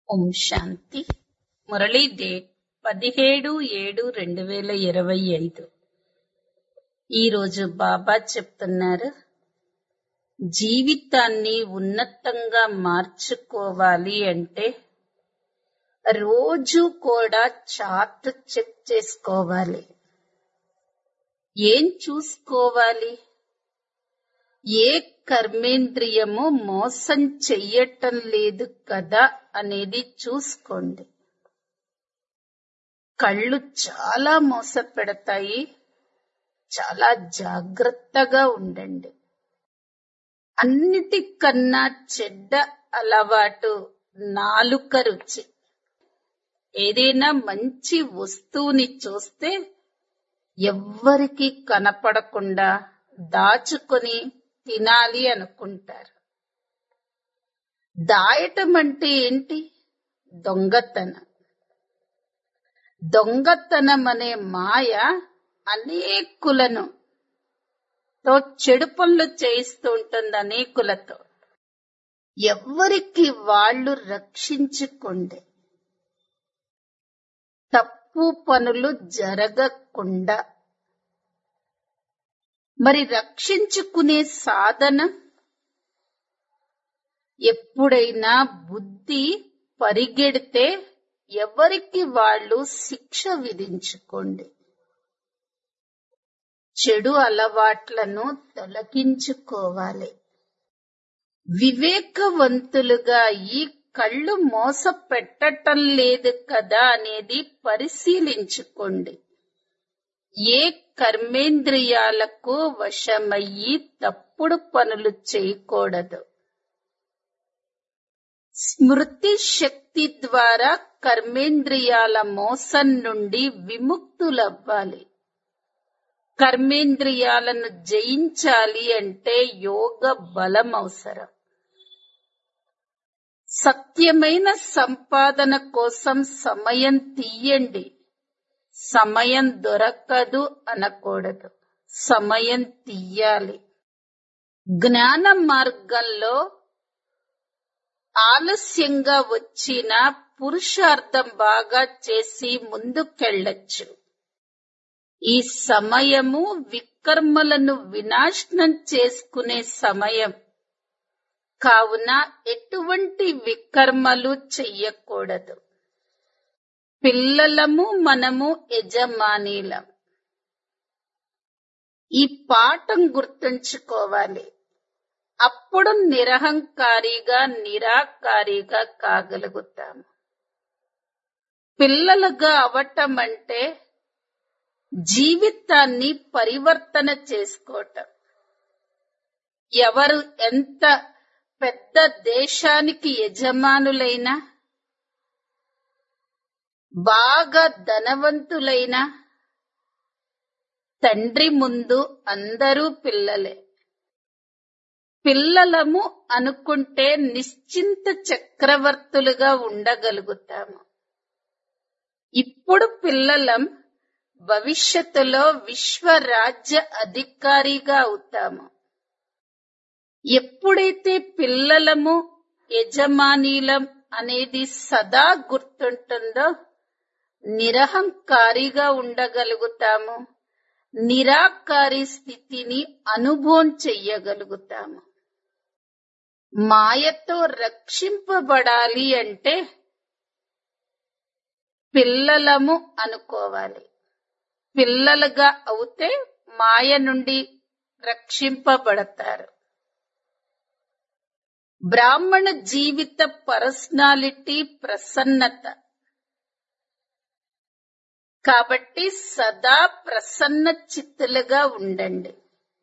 ఓం శాంతి Murali date పదిహేడు ఏడు రెండు వేల ఇరవై ఐదు ఈరోజు బాబా చెప్తున్నారు జీవితాన్ని ఉన్నతంగా మార్చుకోవాలి అంటే రోజు కూడా చార్ట్ చెక్ చేసుకోవాలి ఏం చూసుకోవాలి ఏ కర్మేంద్రియము మోసం చెయ్యటం లేదు కదా అనేది చూసుకోండి కళ్ళు చాలా మోసపెడతాయి చాలా జాగ్రత్తగా ఉండండి అన్నిటికన్నా చెడ్డ అలవాటు నాలుక రుచి ఏదైనా మంచి వస్తువుని చూస్తే ఎవ్వరికి కనపడకుండా దాచుకొని తినాలి అనుకుంటారు దాయటం అంటే ఏంటి దొంగతనం దొంగతనం అనే మాయ అనేకులను తో చెడు పనులు చేయిస్తూ ఉంటుంది అనేకులతో ఎవ్వరికి వాళ్ళు రక్షించుకోండి తప్పు పనులు జరగకుండా మరి రక్షించుకునే సాధన ఎప్పుడైనా బుద్ధి పరిగెడితే ఎవరికి వాళ్ళు శిక్ష విధించుకోండి చెడు అలవాట్లను తొలగించుకోవాలి వివేకవంతులుగా ఈ కళ్ళు మోస పెట్టటం లేదు కదా అనేది పరిశీలించుకోండి ఏ కర్మేంద్రియాలకు వశమయ్యి తప్పుడు పనులు చేయకూడదు స్మృతి శక్తి ద్వారా కర్మేంద్రియాల మోసం నుండి విముక్తులవ్వాలి కర్మేంద్రియాలను జయించాలి అంటే యోగ బలం అవసరం సత్యమైన సంపాదన కోసం సమయం తీయండి సమయం దొరకదు అనకూడదు సమయం తీయాలి జ్ఞాన మార్గంలో ఆలస్యంగా వచ్చిన పురుషార్థం బాగా చేసి ముందుకెళ్ళొచ్చు ఈ సమయము వికర్మలను వినాశనం చేసుకునే సమయం కావున ఎటువంటి వికర్మలు చెయ్యకూడదు పిల్లలము మనము యజమానీలం ఈ పాఠం గుర్తుంచుకోవాలి అప్పుడు నిరహంకారిగా నిరాకారిగా కాగలుగుతాము పిల్లలుగా అవటం అంటే జీవితాన్ని పరివర్తన చేసుకోవటం ఎవరు ఎంత పెద్ద దేశానికి యజమానులైనా బాగా ధనవంతులైన తండ్రి ముందు అందరూ పిల్లలే పిల్లలము అనుకుంటే నిశ్చింత చక్రవర్తులుగా ఉండగలుగుతాము ఇప్పుడు పిల్లలం భవిష్యత్తులో విశ్వరాజ్య అధికారిగా అవుతాము ఎప్పుడైతే పిల్లలము యజమానీలం అనేది సదా గుర్తుంటుందో నిరహంకారిగా ఉండగలుగుతాము నిరాకారి స్థితిని అనుభవం చెయ్యగలుగుతాము మాయతో రక్షింపబడాలి అంటే పిల్లలము అనుకోవాలి పిల్లలుగా అవుతే మాయ నుండి రక్షింపబడతారు బ్రాహ్మణ జీవిత పర్సనాలిటీ ప్రసన్నత కాబట్టి సదా ప్రసన్న చిత్తులుగా ఉండండి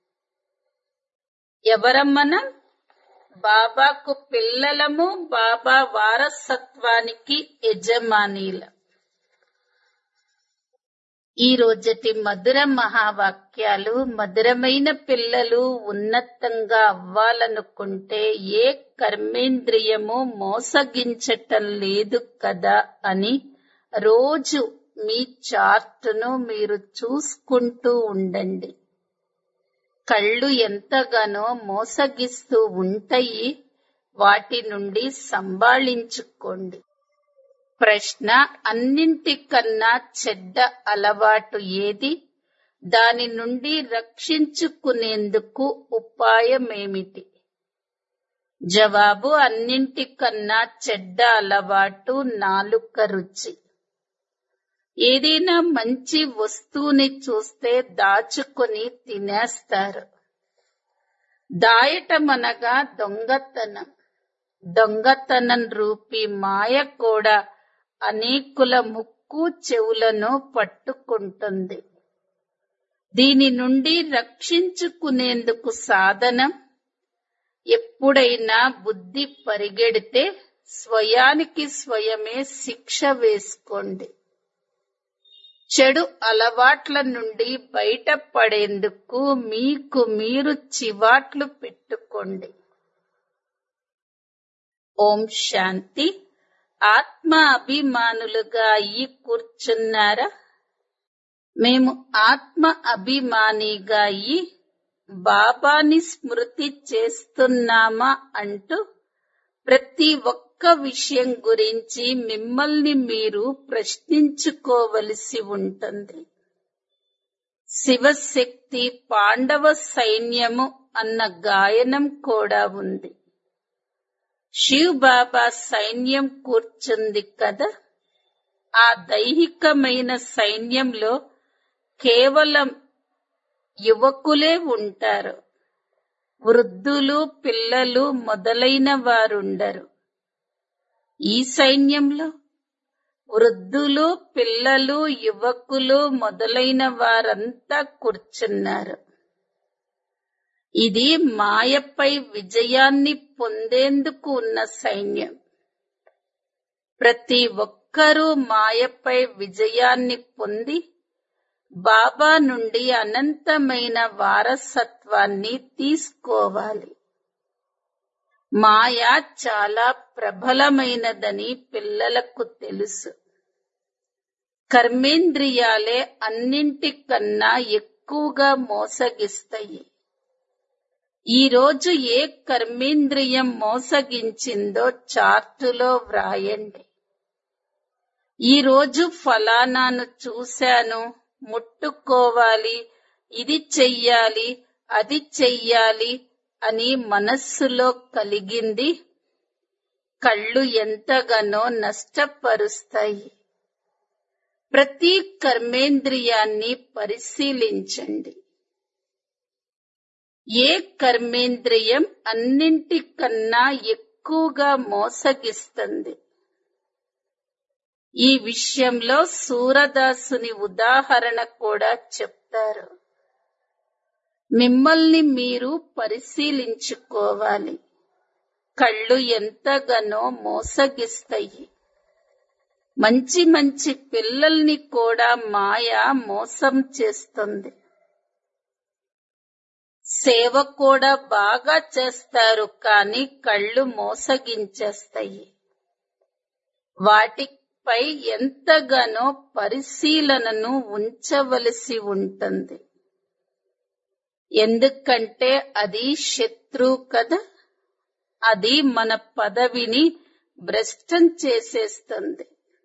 ఎవరమ్మనం బాబాకు పిల్లలము బాబా వారసత్వానికి యజమానీలం ఈ రోజటి మధుర మహావాక్యాలు మధురమైన పిల్లలు ఉన్నతంగా అవ్వాలనుకుంటే ఏ కర్మేంద్రియము మోసగించటం లేదు కదా అని రోజు మీ చార్టును మీరు చూసుకుంటూ ఉండండి కళ్ళు ఎంతగానో మోసగిస్తూ ఉంటాయి వాటి నుండి సంభాళించుకోండి ప్రశ్న అన్నింటికన్నా చెడ్డ అలవాటు ఏది దాని నుండి రక్షించుకునేందుకు ఉపాయమేమిటి జవాబు అన్నింటికన్నా చెడ్డ అలవాటు నాలుక రుచి ఏదైనా మంచి వస్తువుని చూస్తే దాచుకొని తినేస్తారు దాయటమనగా దొంగతనం దొంగతనం రూపి మాయ కూడా అనేకుల ముక్కు చెవులను పట్టుకుంటుంది దీని నుండి రక్షించుకునేందుకు సాధనం ఎప్పుడైనా బుద్ధి పరిగెడితే స్వయానికి స్వయమే శిక్ష వేసుకోండి చెడు అలవాట్ల నుండి బయటపడేందుకు మీకు మీరు చివాట్లు పెట్టుకోండి ఓం శాంతి ఆత్మ అభిమానులుగా అయ్యి కూర్చున్నారా మేము ఆత్మ అభిమానిగా అయ్యి బాబాని స్మృతి చేస్తున్నామా అంటూ ప్రతి ఒక్క విషయం గురించి మిమ్మల్ని మీరు ప్రశ్నించుకోవలసి ఉంటుంది శివశక్తి పాండవ సైన్యము అన్న గాయనం కూడా ఉంది శివ్ బాబా సైన్యం కూర్చుంది కదా ఆ దైహికమైన సైన్యంలో కేవలం యువకులే ఉంటారు వృద్ధులు పిల్లలు మొదలైన వారుండరు ఈ సైన్యంలో వృద్ధులు పిల్లలు యువకులు మొదలైన వారంతా కూర్చున్నారు ఇది మాయపై విజయాన్ని పొందేందుకు ఉన్న సైన్యం ప్రతి ఒక్కరూ మాయపై విజయాన్ని పొంది బాబా నుండి అనంతమైన వారసత్వాన్ని తీసుకోవాలి మాయ చాలా ప్రబలమైనదని పిల్లలకు తెలుసు కర్మేంద్రియాలే అన్నింటికన్నా ఎక్కువగా మోసగిస్తాయి ఈ రోజు ఏ కర్మేంద్రియం మోసగించిందో చార్టులో వ్రాయండి ఈ రోజు ఫలానాను చూశాను ముట్టుకోవాలి ఇది చెయ్యాలి అది చెయ్యాలి అని మనస్సులో కలిగింది కళ్ళు ఎంతగానో నష్టపరుస్తాయి ప్రతి కర్మేంద్రియాన్ని పరిశీలించండి ఏ కర్మేంద్రియం అన్నింటికన్నా ఎక్కువగా మోసగిస్తుంది ఈ విషయంలో సూరదాసుని ఉదాహరణ కూడా చెప్తారు మిమ్మల్ని మీరు పరిశీలించుకోవాలి కళ్ళు ఎంతగానో మోసగిస్తాయి మంచి మంచి పిల్లల్ని కూడా మాయ మోసం చేస్తుంది సేవ కూడా బాగా చేస్తారు కానీ కళ్ళు మోసగించేస్తాయి వాటిపై ఎంతగానో పరిశీలనను ఉంచవలసి ఉంటుంది ఎందుకంటే అది శత్రు కదా అది మన పదవిని భ్రష్టం చేసేస్తుంది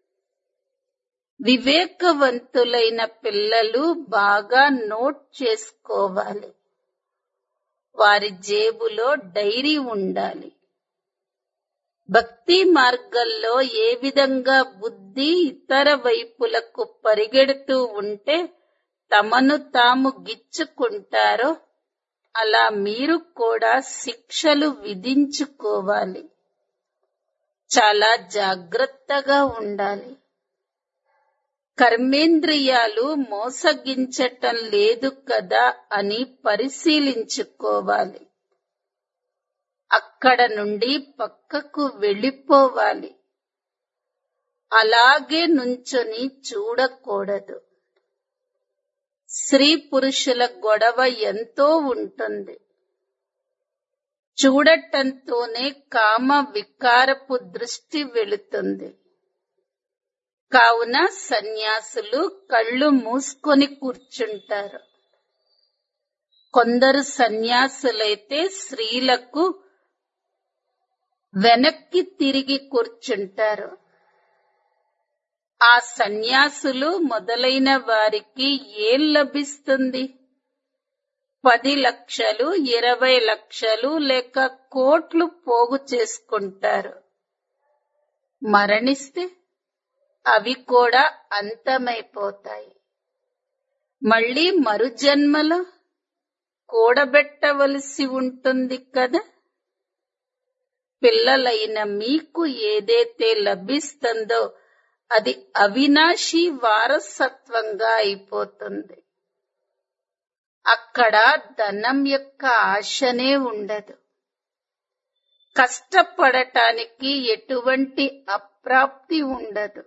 వివేకవంతులైన పిల్లలు బాగా నోట్ చేసుకోవాలి వారి జేబులో డైరీ ఉండాలి భక్తి మార్గంలో ఏ విధంగా బుద్ధి ఇతర వైపులకు పరిగెడుతూ ఉంటే తమను తాము గిచ్చుకుంటారో అలా మీరు కూడా శిక్షలు విధించుకోవాలి చాలా జాగ్రత్తగా ఉండాలి కర్మేంద్రియాలు మోసగించటం లేదు కదా అని పరిశీలించుకోవాలి అక్కడ నుండి పక్కకు వెళ్ళిపోవాలి అలాగే నుంచొని చూడకూడదు స్త్రీ పురుషుల గొడవ ఎంతో ఉంటుంది చూడటంతోనే కామ వికారపు దృష్టి వెళుతుంది కావున సన్యాసులు కళ్ళు మూసుకొని కూర్చుంటారు కొందరు సన్యాసులైతే స్త్రీలకు వెనక్కి తిరిగి కూర్చుంటారు ఆ సన్యాసులు మొదలైన వారికి ఏం లభిస్తుంది పది లక్షలు ఇరవై లక్షలు లేక కోట్లు పోగు చేసుకుంటారు మరణిస్తే అవి కూడా అంతమైపోతాయి మళ్ళీ మరుజన్మలో కూడబెట్టవలసి ఉంటుంది కదా పిల్లలైన మీకు ఏదైతే లభిస్తుందో అది అవినాశి వారసత్వంగా అయిపోతుంది అక్కడ ధనం యొక్క ఆశనే ఉండదు కష్టపడటానికి ఎటువంటి అప్రాప్తి ఉండదు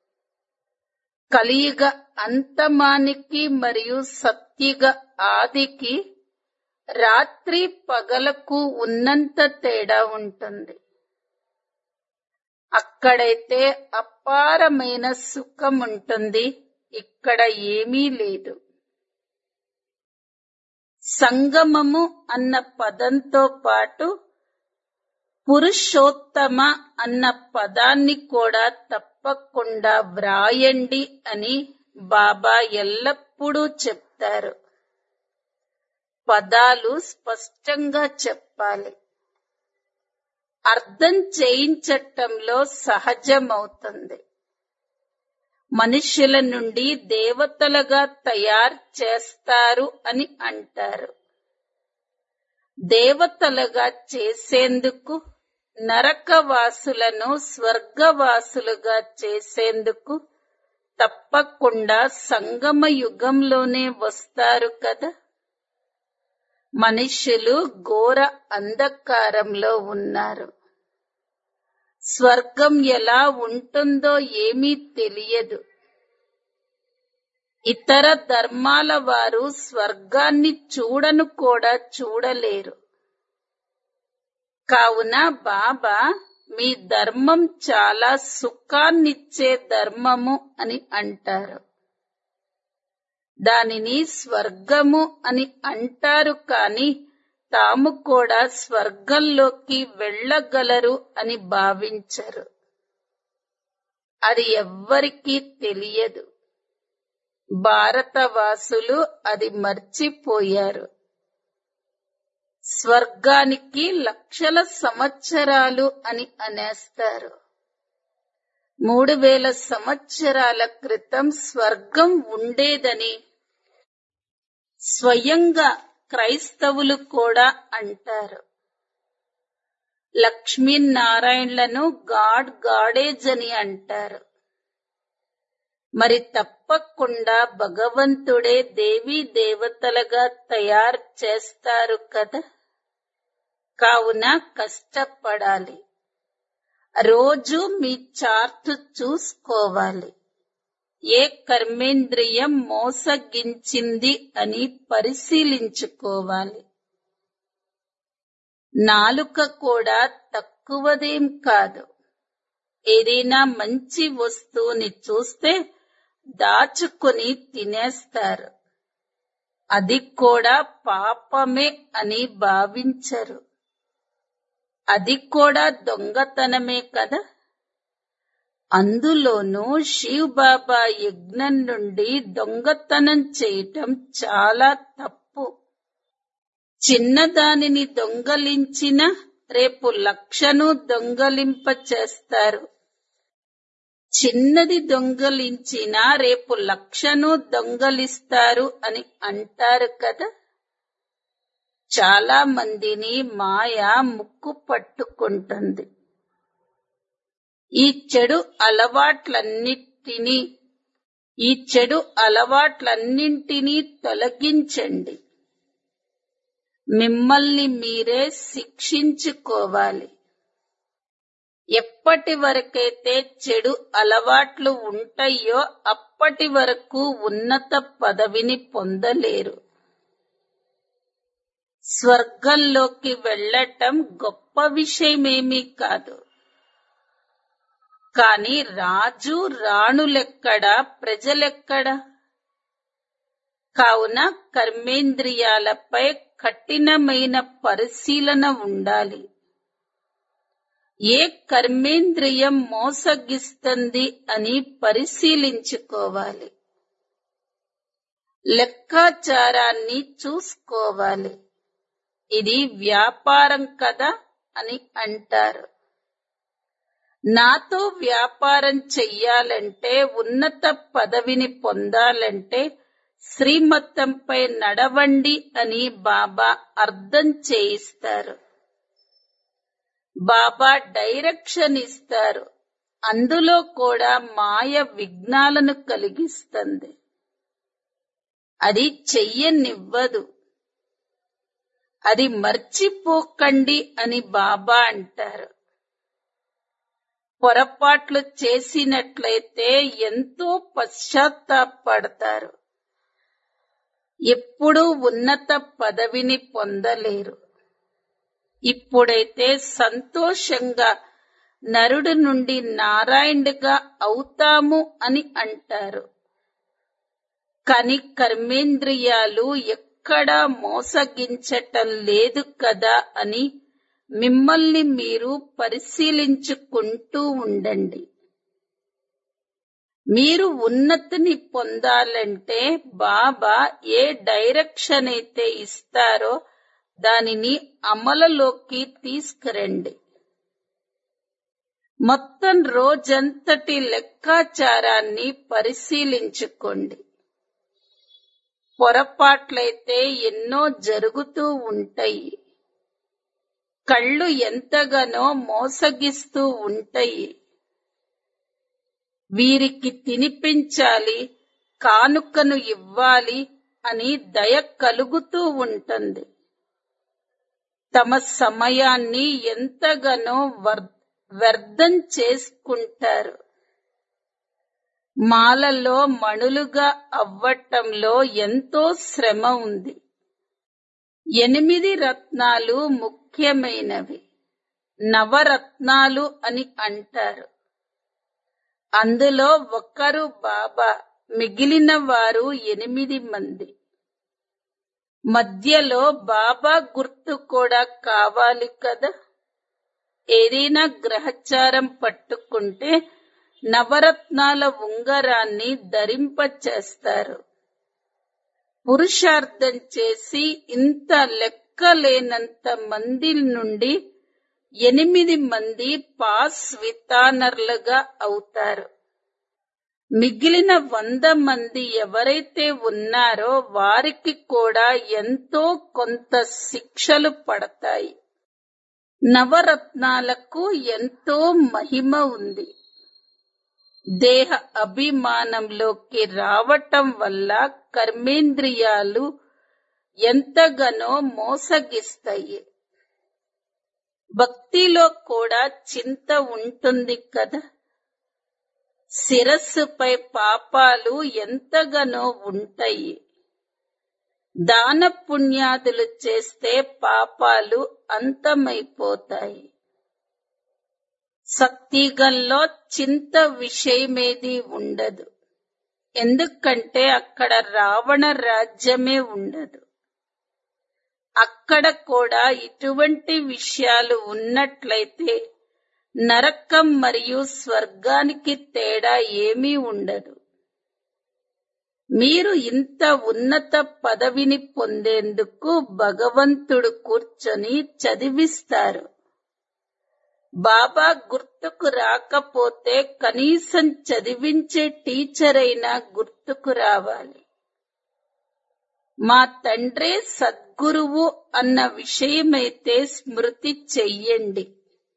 కలియుగ అంతమానికి మరియు సత్యుగ ఆదికి రాత్రి పగలకు ఉన్నంత తేడా ఉంటుంది అక్కడైతే అపారమైన సుఖం ఉంటుంది ఇక్కడ ఏమీ లేదు సంగమము అన్న పదంతో పాటు పురుషోత్తమ అన్న పదాన్ని కూడా తప్పకుండా వ్రాయండి అని బాబా ఎల్లప్పుడూ చెప్తారు పదాలు స్పష్టంగా చెప్పాలి అర్థం చేయించటంలో సహజమవుతుంది మనుషుల నుండి దేవతలుగా తయారు చేస్తారు అని అంటారు దేవతలుగా చేసేందుకు నరకవాసులను స్వర్గవాసులుగా చేసేందుకు తప్పకుండా సంగమ యుగంలోనే వస్తారు కదా మనుషులు ఘోర అంధకారంలో ఉన్నారు స్వర్గం ఎలా ఉంటుందో ఏమీ తెలియదు ఇతర ధర్మాల వారు స్వర్గాన్ని చూడను కూడా చూడలేరు కావున బాబా మీ ధర్మం చాలా సుఖాన్నిచ్చే ధర్మము అని అంటారు దానిని స్వర్గము అని అంటారు కాని తాము కూడా స్వర్గంలోకి వెళ్ళగలరు అని భావించరు అది ఎవ్వరికీ తెలియదు భారతవాసులు అది మర్చిపోయారు స్వర్గానికి లక్షల సంవత్సరాలు అని అనేస్తారు మూడు వేల సంవత్సరాల క్రితం స్వర్గం ఉండేదని స్వయంగా క్రైస్తవులు కూడా అంటారు లక్ష్మీనారాయణలను గాడ్ గాడేజ్ అని అంటారు మరి తప్పకుండా భగవంతుడే దేవీ దేవతలుగా తయారు చేస్తారు కదా కావున కష్టపడాలి రోజు మీ చార్ట్ చూసుకోవాలి ఏ కర్మేంద్రియం మోసగించింది అని పరిశీలించుకోవాలి నాలుక కూడా తక్కువదేం కాదు ఏదైనా మంచి వస్తువుని చూస్తే దాచుకుని తినేస్తారు అది కూడా పాపమే అని భావించరు అది కూడా దొంగతనమే కదా అందులోనూ శివ్ బాబా యజ్ఞం నుండి దొంగతనం చేయటం చాలా తప్పు చిన్నదానిని దొంగలించిన రేపు లక్షను దొంగలింప చేస్తారు చిన్నది దొంగలించినా రేపు లక్షను దొంగలిస్తారు అని అంటారు కదా చాలా మందిని మాయ ముక్కు పట్టుకుంటుంది ఈ చెడు అలవాట్లన్నిటినీ ఈ చెడు అలవాట్లన్నింటినీ తొలగించండి మిమ్మల్ని మీరే శిక్షించుకోవాలి ఎప్పటి వరకైతే చెడు అలవాట్లు ఉంటాయో అప్పటి వరకు ఉన్నత పదవిని పొందలేరు స్వర్గంలోకి వెళ్ళటం గొప్ప విషయమేమీ కాదు కాని రాజు రాణులెక్కడా ప్రజలెక్కడా కావున కర్మేంద్రియాలపై కఠినమైన పరిశీలన ఉండాలి ఏ కర్మేంద్రియం మోసగిస్తుంది అని పరిశీలించుకోవాలి లెక్కాచారాన్ని చూసుకోవాలి ఇది వ్యాపారం కదా అని అంటారు నాతో వ్యాపారం చెయ్యాలంటే ఉన్నత పదవిని పొందాలంటే శ్రీమతంపై నడవండి అని బాబా అర్థం చేయిస్తారు బాబా డైరెక్షన్ ఇస్తారు అందులో కూడా మాయ విఘ్నాలను కలిగిస్తుంది అది చెయ్యనివ్వదు అది మర్చిపోకండి అని బాబా అంటారు పొరపాట్లు చేసినట్లయితే ఎంతో పశ్చాత్తాపడతారు ఎప్పుడూ ఉన్నత పదవిని పొందలేరు ఇప్పుడైతే సంతోషంగా నరుడు నుండి నారాయణుడిగా అవుతాము అని అంటారు కాని కర్మేంద్రియాలు ఎక్కడా మోసగించటం లేదు కదా అని మిమ్మల్ని మీరు పరిశీలించుకుంటూ ఉండండి మీరు ఉన్నతిని పొందాలంటే బాబా ఏ డైరెక్షన్ అయితే ఇస్తారో దానిని అమలులోకి తీసుకురండి మొత్తం రోజంతటి లెక్కాచారాన్ని పరిశీలించుకోండి పొరపాట్లయితే ఎన్నో జరుగుతూ ఉంటాయి కళ్ళు ఎంతగానో మోసగిస్తూ ఉంటాయి వీరికి తినిపించాలి కానుకను ఇవ్వాలి అని దయ కలుగుతూ ఉంటుంది తమ సమయాన్ని ఎంతగానో వర్- వ్యర్థం చేసుకుంటారు మాలలో మణులుగా అవ్వటంలో ఎంతో శ్రమ ఉంది ఎనిమిది రత్నాలు ముఖ్యమైనవి నవరత్నాలు అని అంటారు అందులో ఒకరు బాబా మిగిలిన వారు ఎనిమిది మంది మధ్యలో బాబా గుర్తు కూడా కావాలి కదా ఏదైనా గ్రహచారం పట్టుకుంటే నవరత్నాల ఉంగరాన్ని ధరింపచేస్తారు పురుషార్థం చేసి ఇంత లెక్కలేనంత మంది నుండి ఎనిమిది మంది పాస్ వితానర్లుగా అవుతారు మిగిలిన వంద మంది ఎవరైతే ఉన్నారో వారికి కూడా ఎంతో కొంత శిక్షలు పడతాయి నవరత్నాలకు ఎంతో మహిమ ఉంది దేహ అభిమానంలోకి రావటం వల్ల కర్మేంద్రియాలు ఎంతగానో మోసగిస్తాయి భక్తిలో కూడా చింత ఉంటుంది కదా శిరస్సుపై పాపాలు ఎంతగానో ఉంటాయి దాన పుణ్యాదులు చేస్తే పాపాలు అంతమైపోతాయి సత్తిగంలో చింత విషయమేది ఉండదు ఎందుకంటే అక్కడ రావణ రాజ్యమే ఉండదు అక్కడ కూడా ఇటువంటి విషయాలు ఉన్నట్లయితే నరకం మరియు స్వర్గానికి తేడా ఏమీ ఉండదు మీరు ఇంత ఉన్నత పదవిని పొందేందుకు భగవంతుడు కూర్చొని చదివిస్తారు బాబా గుర్తుకు రాకపోతే కనీసం చదివించే టీచర్ అయినా గుర్తుకు రావాలి మా తండ్రే సద్గురువు అన్న విషయమైతే స్మృతి చెయ్యండి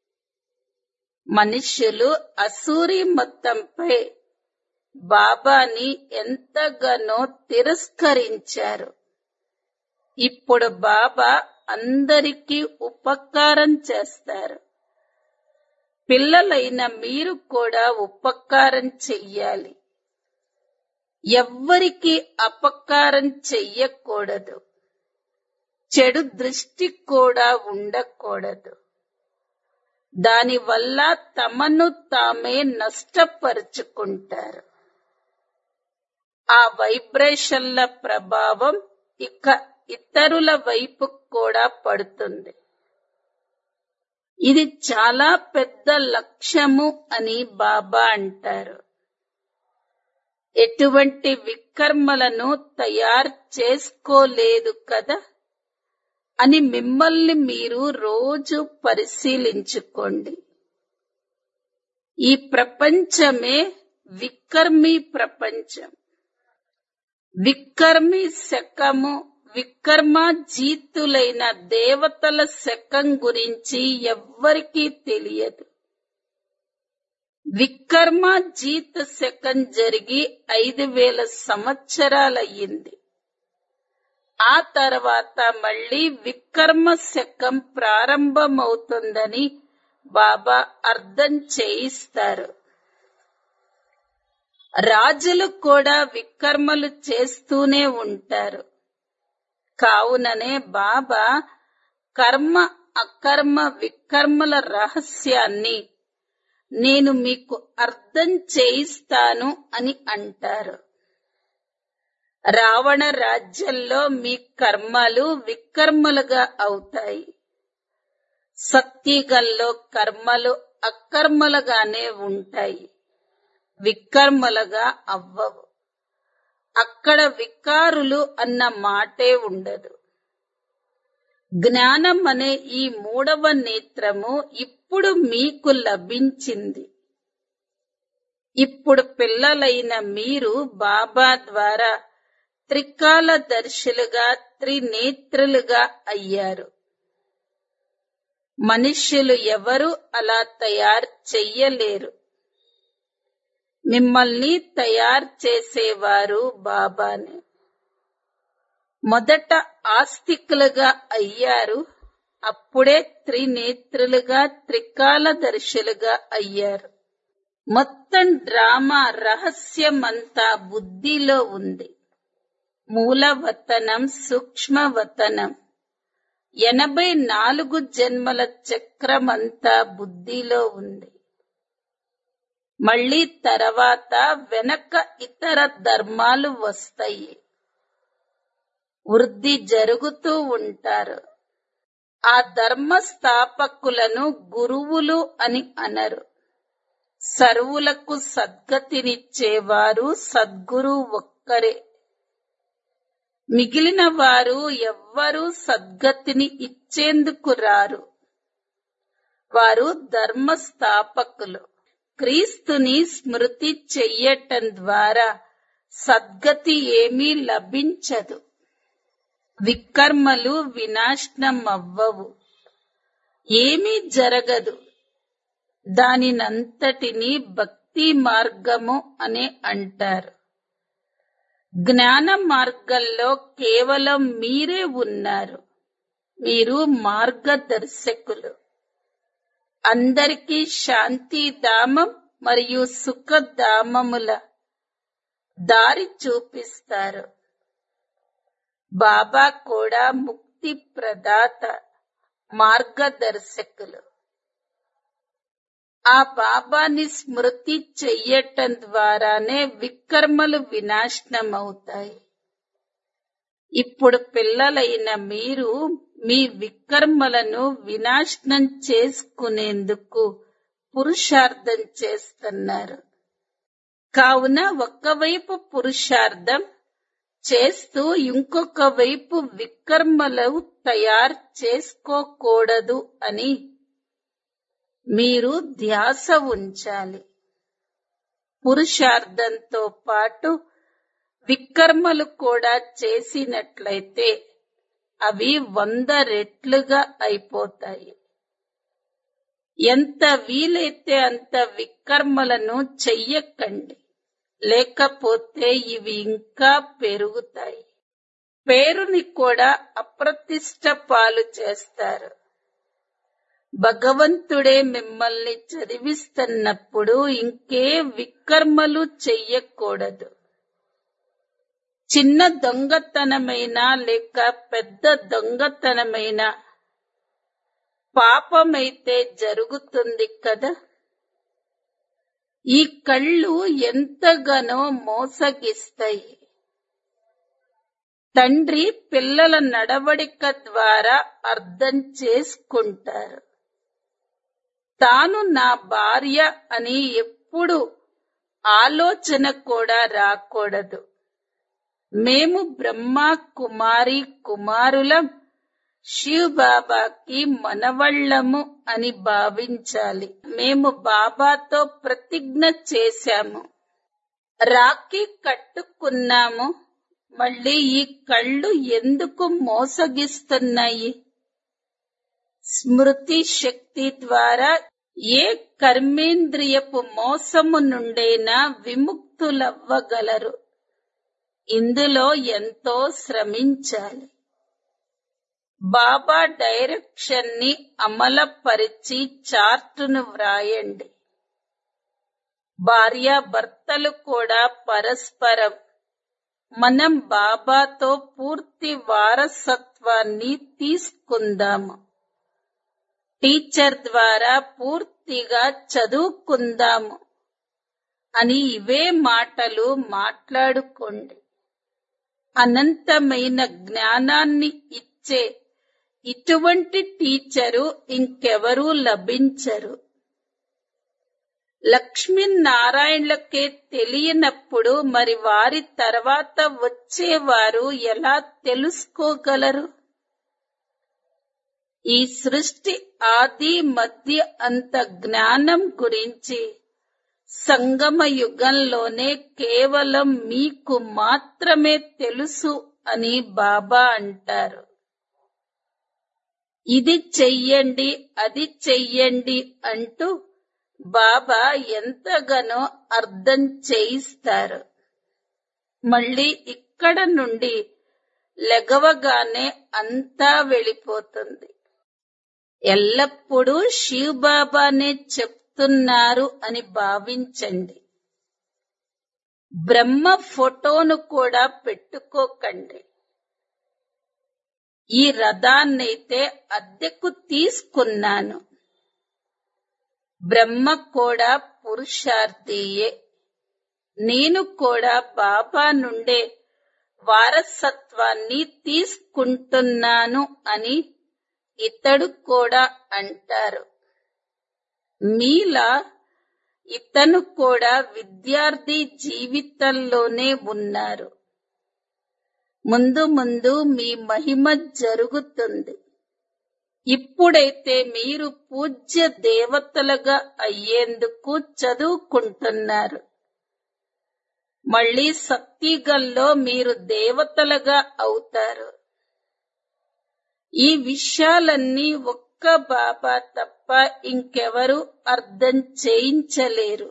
మనుష్యులు అసూరి మొత్తంపై బాబాని ఎంతగానో తిరస్కరించారు ఇప్పుడు బాబా అందరికీ ఉపకారం చేస్తారు పిల్లలైన మీరు కూడా ఉపకారం చెయ్యాలి ఎవ్వరికి అపకారం చెయ్యకూడదు చెడు దృష్టి కూడా ఉండకూడదు దానివల్ల తమను తామే నష్టపరుచుకుంటారు ఆ వైబ్రేషన్ల ప్రభావం ఇక ఇతరుల వైపు కూడా పడుతుంది ఇది చాలా పెద్ద లక్ష్యము అని బాబా అంటారు ఎటువంటి వికర్మలను తయారు చేసుకోలేదు కదా అని మిమ్మల్ని మీరు రోజు పరిశీలించుకోండి ఈ ప్రపంచమే వికర్మి ప్రపంచం వికర్మి శకము వికర్మ జీతులైన దేవతల శకం గురించి ఎవ్వరికీ తెలియదు వికర్మ జీత శకం జరిగి ఐదు వేల సంవత్సరాలయ్యింది ఆ తర్వాత మళ్ళీ వికర్మ శకం ప్రారంభమవుతుందని బాబా అర్థం చేయిస్తారు రాజులు కూడా వికర్మలు చేస్తూనే ఉంటారు కావుననే బాబా కర్మ అకర్మ వికర్మల రహస్యాన్ని నేను మీకు అర్థం చేయిస్తాను అని అంటారు రావణ రాజ్యంలో మీ కర్మలు వికర్మలుగా అవుతాయి సత్యగల్లో కర్మలు అకర్మలుగానే ఉంటాయి వికర్మలుగా అవ్వవు అక్కడ వికారులు అన్న మాటే ఉండదు జ్ఞానం అనే ఈ మూడవ నేత్రము ఇప్పుడు మీకు లభించింది ఇప్పుడు పిల్లలైన మీరు బాబా ద్వారా త్రికాల దర్శులుగా త్రినేత్రులుగా అయ్యారు మనుష్యులు ఎవరు అలా తయారు చెయ్యలేరు మిమ్మల్ని తయారు చేసేవారు బాబానే మొదట ఆస్తికులుగా అయ్యారు అప్పుడే త్రినేత్రులుగా త్రికాలదర్శులుగా అయ్యారు మొత్తం డ్రామా రహస్యమంతా బుద్ధిలో ఉంది మూలవతనం సూక్ష్మవతనం ఎనభై నాలుగు జన్మల చక్రమంతా బుద్ధిలో ఉంది మళ్ళీ తర్వాత వెనక ఇతర ధర్మాలు వస్తాయి వృద్ధి జరుగుతూ ఉంటారు ఆ ధర్మ స్థాపకులను గురువులు అని అనరు సర్వులకు సద్గతినిచ్చేవారు సద్గురు ఒక్కరే మిగిలిన వారు ఎవ్వరూ సద్గతిని ఇచ్చేందుకు రారు వారు ధర్మ స్థాపకులు క్రీస్తుని స్మృతి చెయ్యటం ద్వారా సద్గతి ఏమీ లభించదు వికర్మలు వినాశనం అవ్వవు ఏమీ జరగదు దానినంతటిని భక్తి మార్గము అని అంటారు జ్ఞాన మార్గంలో కేవలం మీరే ఉన్నారు మీరు మార్గదర్శకులు అందరికీ శాంతిధామం మరియు సుఖధామముల దారి చూపిస్తారు బాబా కూడా ముక్తి ప్రదాత మార్గదర్శకులు ఆ బాబాని స్మృతి చెయ్యటం ద్వారానే వికర్మలు వినాశనమవుతాయి ఇప్పుడు పిల్లలైన మీరు మీ వికర్మలను వినాశనం చేసుకునేందుకు పురుషార్థం చేస్తున్నారు కావున ఒకవైపు పురుషార్థం చేస్తూ ఇంకొక వైపు వికర్మలు తయారు చేసుకోకూడదు అని మీరు ధ్యాస ఉంచాలి పురుషార్థంతో పాటు వికర్మలు కూడా చేసినట్లయితే అవి వంద రెట్లుగా అయిపోతాయి ఎంత వీలైతే అంత వికర్మలను చెయ్యకండి లేకపోతే ఇవి ఇంకా పెరుగుతాయి పేరుని కూడా అప్రతిష్ట పాలు చేస్తారు భగవంతుడే మిమ్మల్ని చదివిస్తున్నప్పుడు ఇంకే వికర్మలు చెయ్యకూడదు చిన్న దొంగతనమైన లేక పెద్ద దొంగతనమైన పాపమైతే జరుగుతుంది కదా ఈ కళ్ళు ఎంతగానో మోసగిస్తాయి తండ్రి పిల్లల నడవడిక ద్వారా అర్థం చేసుకుంటారు తాను నా భార్య అని ఎప్పుడు ఆలోచన కూడా రాకూడదు మేము బ్రహ్మ కుమారి కుమారులం శివ్ బాబాకి మనవళ్ళము అని భావించాలి మేము బాబాతో ప్రతిజ్ఞ చేశాము రాఖీ కట్టుకున్నాము మళ్ళీ ఈ కళ్ళు ఎందుకు మోసగిస్తున్నాయి స్మృతి శక్తి ద్వారా ఏ కర్మేంద్రియపు మోసము నుండైనా విముక్తులవ్వగలరు ఇందులో ఎంతో శ్రమించాలి బాబా డైరెక్షన్ ని అమలపరిచి చార్టును వ్రాయండి భార్యాభర్తలు కూడా పరస్పరం మనం బాబాతో పూర్తి వారసత్వాన్ని తీసుకుందాము టీచర్ ద్వారా పూర్తిగా చదువుకుందాము అని ఇవే మాటలు మాట్లాడుకోండి అనంతమైన జ్ఞానాన్ని ఇచ్చే ఇటువంటి టీచరు ఇంకెవరూ లభించరు లక్ష్మీనారాయణలకే తెలియనప్పుడు మరి వారి తర్వాత వచ్చేవారు ఎలా తెలుసుకోగలరు ఈ సృష్టి ఆది మధ్య అంత జ్ఞానం గురించి సంగమ యుగంలోనే కేవలం మీకు మాత్రమే తెలుసు అని బాబా అంటారు ఇది చెయ్యండి అది చెయ్యండి అంటూ బాబా ఎంతగానో అర్థం చేయిస్తారు మళ్ళీ ఇక్కడ నుండి లెగవగానే అంతా వెళ్ళిపోతుంది ఎల్లప్పుడూ శివ్ బాబానే చెప్తున్నారు అని భావించండి బ్రహ్మ ఫోటోను కూడా పెట్టుకోకండి ఈ రథాన్నైతే అద్దెకు తీసుకున్నాను బ్రహ్మ కూడా పురుషార్థియే నేను కూడా బాబా నుండే వారసత్వాన్ని తీసుకుంటున్నాను అని ఇతడు కూడా అంటారు మీలా ఇతను కూడా విద్యార్థి జీవితంలోనే ఉన్నారు ముందు ముందు మీ మహిమ జరుగుతుంది ఇప్పుడైతే మీరు పూజ్య దేవతలుగా అయ్యేందుకు చదువుకుంటున్నారు మళ్ళీ సత్యుగంలో మీరు దేవతలుగా అవుతారు ఈ విషయాలన్నీ ఒక్క బాబా తప్ప ఇంకెవరు అర్థం చేయించలేరు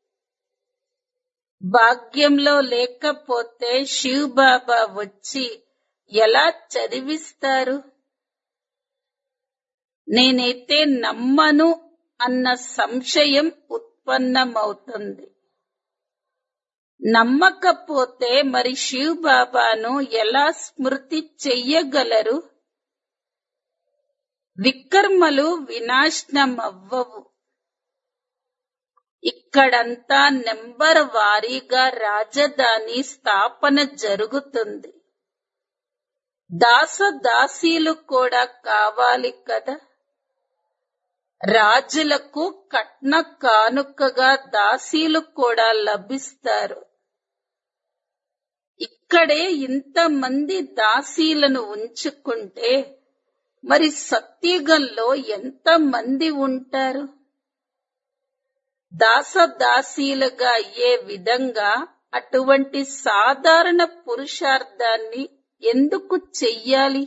భాగ్యంలో లేకపోతే శివ్ బాబా వచ్చి ఎలా చదివిస్తారు నేనైతే నమ్మను అన్న సంశయం ఉత్పన్నమవుతుంది నమ్మకపోతే మరి శివ్ బాబాను ఎలా స్మృతి చెయ్యగలరు వికర్మలు వినాశనమవ్వవు ఇక్కడంతా నెంబర్ వారీగా రాజధాని స్థాపన జరుగుతుంది దాస దాసీలు కూడా కావాలి కదా రాజులకు కట్న కానుకగా దాసీలు కూడా లభిస్తారు ఇక్కడే ఇంతమంది దాసీలను ఉంచుకుంటే మరి సత్యుగంలో ఎంత మంది ఉంటారు దాసదాసీలుగా అయ్యే విధంగా అటువంటి సాధారణ పురుషార్థాన్ని ఎందుకు చెయ్యాలి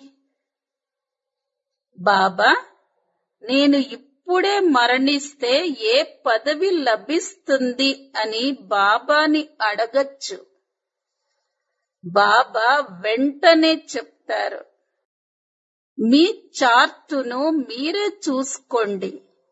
బాబా నేను ఇప్పుడే మరణిస్తే ఏ పదవి లభిస్తుంది అని బాబాని అడగచ్చు బాబా వెంటనే చెప్తారు మీ చార్టును మీరే చూసుకోండి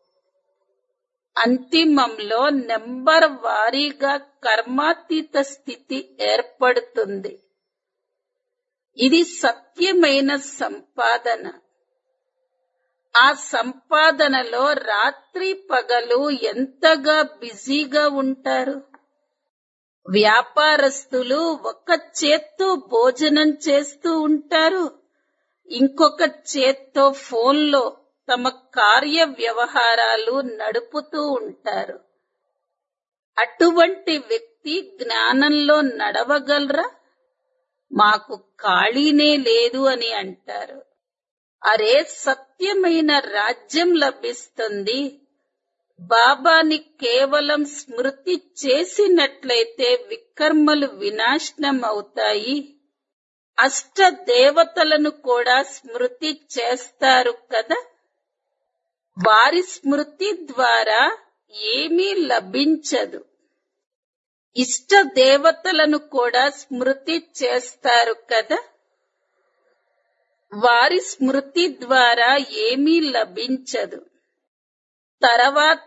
అంతిమంలో నెంబర్ వారీగా కర్మాతీత స్థితి ఏర్పడుతుంది ఇది సత్యమైన సంపాదన ఆ సంపాదనలో రాత్రి పగలు ఎంతగా బిజీగా ఉంటారు వ్యాపారస్తులు ఒక చేత్తో భోజనం చేస్తూ ఉంటారు ఇంకొక చేత్తో ఫోన్లో తమ కార్య వ్యవహారాలు నడుపుతూ ఉంటారు అటువంటి వ్యక్తి జ్ఞానంలో నడవగలరా మాకు ఖాళీనే లేదు అని అంటారు అరే సత్యమైన రాజ్యం లభిస్తుంది బాబాని కేవలం స్మృతి చేసినట్లయితే వికర్మలు వినాశనం అవుతాయి అష్ట దేవతలను కూడా స్మృతి చేస్తారు కదా వారి స్మృతి ద్వారా ఏమీ లభించదు ఇష్ట దేవతలను కూడా స్మృతి చేస్తారు కదా వారి స్మృతి ద్వారా ఏమీ లభించదు తర్వాత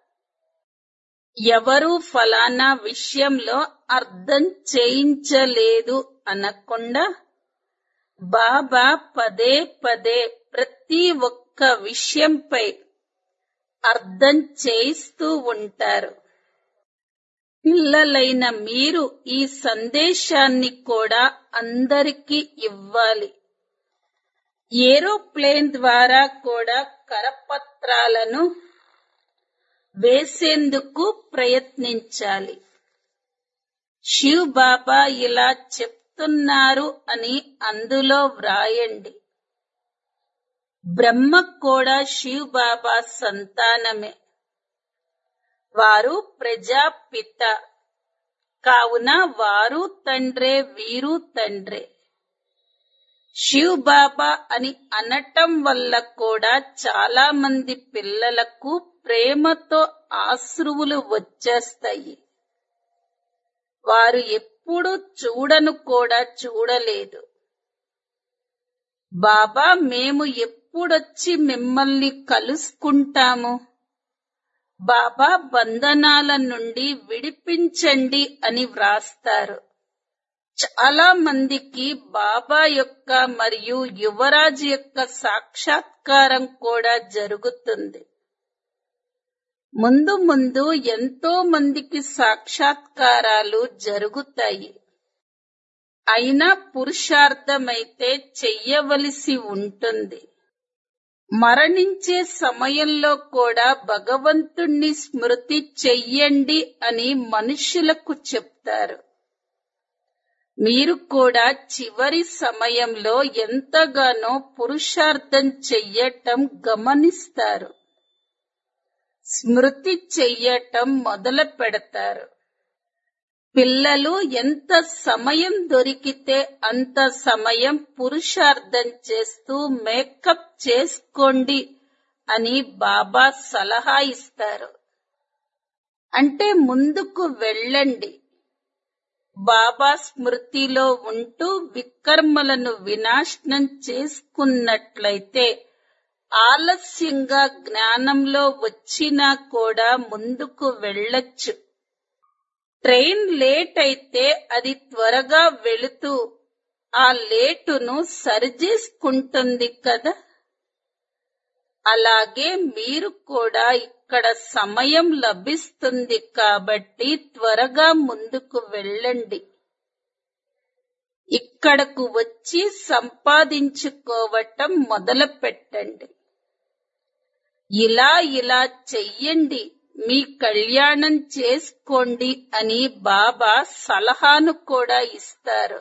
ఎవరు ఫలానా విషయంలో అర్థం చేయించలేదు అనకుండా బాబా పదే పదే ప్రతి ఒక్క విషయంపై అర్థం చేయిస్తూ ఉంటారు పిల్లలైన మీరు ఈ సందేశాన్ని కూడా అందరికీ ఇవ్వాలి ఏరోప్లేన్ ద్వారా కూడా కరపత్రాలను వేసేందుకు ప్రయత్నించాలి శివ్ బాబా ఇలా చెప్తున్నారు అని అందులో వ్రాయండి బ్రహ్మ కూడా శివ్ బాబా సంతానమే వారు ప్రజాపిత కావున వారు తండ్రే వీరు తండ్రే శివ్ బాబా అని అనటం వల్ల కూడా చాలా మంది పిల్లలకు ప్రేమతో ఆశ్రువులు వచ్చేస్తాయి వారు ఎప్పుడు చూడను కూడా చూడలేదు బాబా మేము ఎప్పుడొచ్చి మిమ్మల్ని కలుసుకుంటాము బాబా బంధనాల నుండి విడిపించండి అని వ్రాస్తారు చాలా మందికి బాబా యొక్క మరియు యువరాజు యొక్క సాక్షాత్కారం కూడా జరుగుతుంది ముందు ముందు ఎంతో మందికి సాక్షాత్కారాలు జరుగుతాయి అయినా పురుషార్థమైతే చెయ్యవలసి ఉంటుంది మరణించే సమయంలో కూడా భగవంతుణ్ణి స్మృతి చెయ్యండి అని మనుషులకు చెప్తారు మీరు కూడా చివరి సమయంలో ఎంతగానో పురుషార్థం చెయ్యటం గమనిస్తారు స్మృతి చెయ్యటం మొదలు పెడతారు పిల్లలు ఎంత సమయం దొరికితే అంత సమయం పురుషార్థం చేస్తూ మేకప్ చేసుకోండి అని బాబా సలహా ఇస్తారు అంటే ముందుకు వెళ్ళండి బాబా స్మృతిలో ఉంటూ వికర్మలను వినాశనం చేసుకున్నట్లయితే ఆలస్యంగా జ్ఞానంలో వచ్చినా కూడా ముందుకు వెళ్ళొచ్చు ట్రైన్ లేట్ అయితే అది త్వరగా వెళుతూ ఆ లేటును సరిచేసుకుంటుంది కదా అలాగే మీరు కూడా ఇక్కడ సమయం లభిస్తుంది కాబట్టి త్వరగా ముందుకు వెళ్ళండి ఇక్కడకు వచ్చి సంపాదించుకోవటం మొదలు పెట్టండి ఇలా ఇలా చెయ్యండి మీ కళ్యాణం చేసుకోండి అని బాబా సలహాను కూడా ఇస్తారు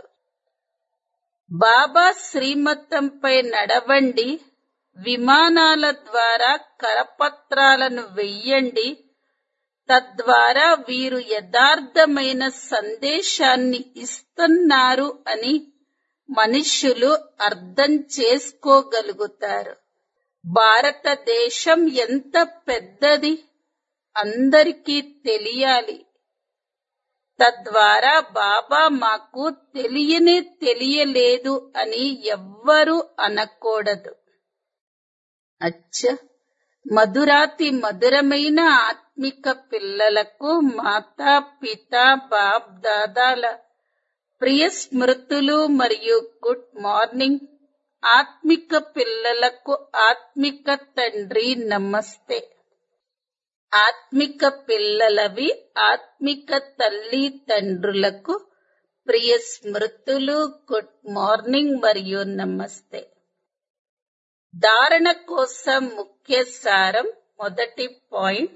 బాబా శ్రీమతంపై నడవండి విమానాల ద్వారా కరపత్రాలను వెయ్యండి తద్వారా వీరు యథార్థమైన సందేశాన్ని ఇస్తున్నారు అని మనుష్యులు అర్థం చేసుకోగలుగుతారు భారతదేశం ఎంత పెద్దది అందరికీ తెలియాలి తద్వారా బాబా మాకు తెలియనే తెలియలేదు అని ఎవ్వరూ అనకూడదు అచ్చ మధురాతి మధురమైన ఆత్మిక పిల్లలకు మాతా పిత బాప్ దాదాల ప్రియ స్మృతులు మరియు గుడ్ మార్నింగ్ ఆత్మిక పిల్లలకు ఆత్మిక తండ్రి నమస్తే ఆత్మిక పిల్లలవి ఆత్మిక తల్లి తండ్రులకు ప్రియ స్మృతులు గుడ్ మార్నింగ్ మరియు నమస్తే ధారణ కోసం ముఖ్య సారం మొదటి పాయింట్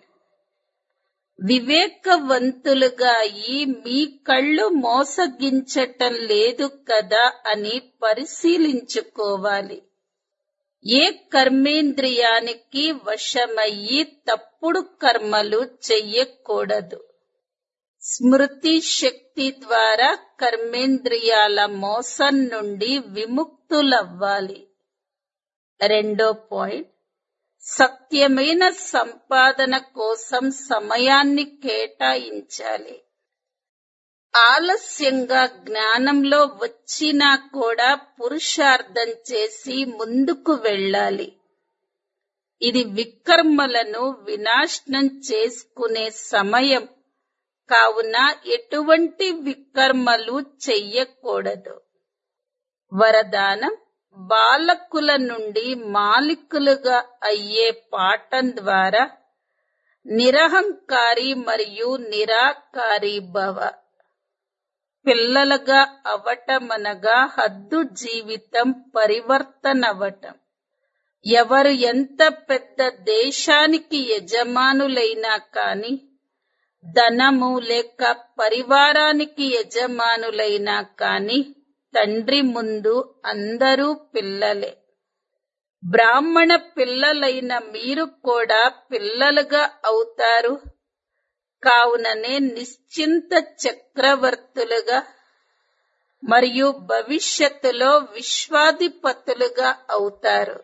వివేకవంతులుగా అయి మీ కళ్ళు మోసగించటం లేదు కదా అని పరిశీలించుకోవాలి ఏ కర్మేంద్రియానికి వశమయ్యి తప్పుడు కర్మలు చెయ్యకూడదు స్మృతి శక్తి ద్వారా కర్మేంద్రియాల మోసం నుండి విముక్తులవ్వాలి రెండో పాయింట్ సత్యమైన సంపాదన కోసం సమయాన్ని కేటాయించాలి ఆలస్యంగా జ్ఞానంలో వచ్చినా కూడా పురుషార్థం చేసి ముందుకు వెళ్ళాలి ఇది వికర్మలను వినాశనం చేసుకునే సమయం కావున ఎటువంటి వికర్మలు చెయ్యకూడదు వరదానం బాలకుల నుండి మాలికులుగా అయ్యే పాఠం ద్వారా నిరహంకారి మరియు నిరాకారి భవ పిల్లలుగా అవటమనగా హద్దు జీవితం పరివర్తనవటం ఎవరు ఎంత పెద్ద దేశానికి యజమానులైనా కాని ధనము లేక పరివారానికి యజమానులైనా కాని తండ్రి ముందు అందరూ పిల్లలే బ్రాహ్మణ పిల్లలైన మీరు కూడా పిల్లలుగా అవుతారు కావుననే నిశ్చింత చక్రవర్తులుగా మరియు భవిష్యత్తులో విశ్వాధిపతులుగా అవుతారు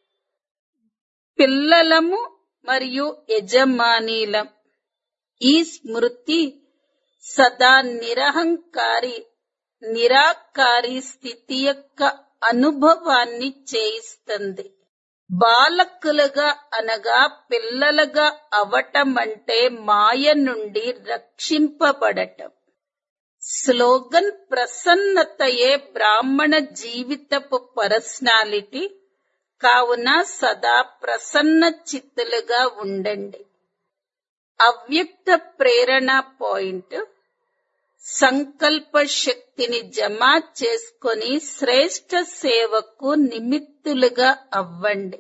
పిల్లలము మరియు యజమానీలం ఈ స్మృతి సదా నిరహంకారి నిరాకారి స్థితి యొక్క అనుభవాన్ని చేయిస్తుంది బాలకులుగా అనగా పిల్లలుగా అవటం అంటే మాయ నుండి రక్షింపబడటం స్లోగన్ ప్రసన్నతయే బ్రాహ్మణ జీవితపు పర్సనాలిటీ కావున సదా ప్రసన్న చిత్తులుగా ఉండండి అవ్యక్త ప్రేరణ పాయింట్ సంకల్ప శక్తిని జమ చేసుకొని శ్రేష్ట సేవకు నిమిత్తులుగా అవ్వండి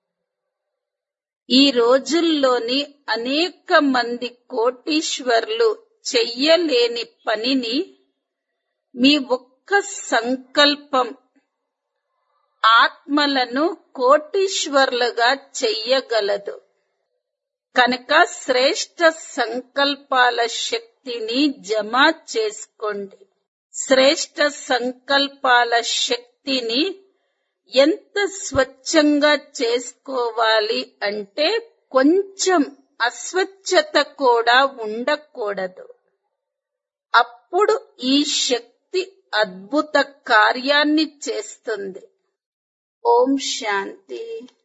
ఈ రోజుల్లోని అనేక మంది కోటీశ్వర్లు చెయ్యలేని పనిని మీ ఒక్క సంకల్పం ఆత్మలను కోటీశ్వర్లుగా చెయ్యగలదు కనుక శ్రేష్ట సంకల్పాల శక్తిని జమ చేసుకోండి శ్రేష్ట సంకల్పాల శక్తిని ఎంత స్వచ్ఛంగా చేసుకోవాలి అంటే కొంచెం అస్వచ్ఛత కూడా ఉండకూడదు అప్పుడు ఈ శక్తి అద్భుత కార్యాన్ని చేస్తుంది ఓం శాంతి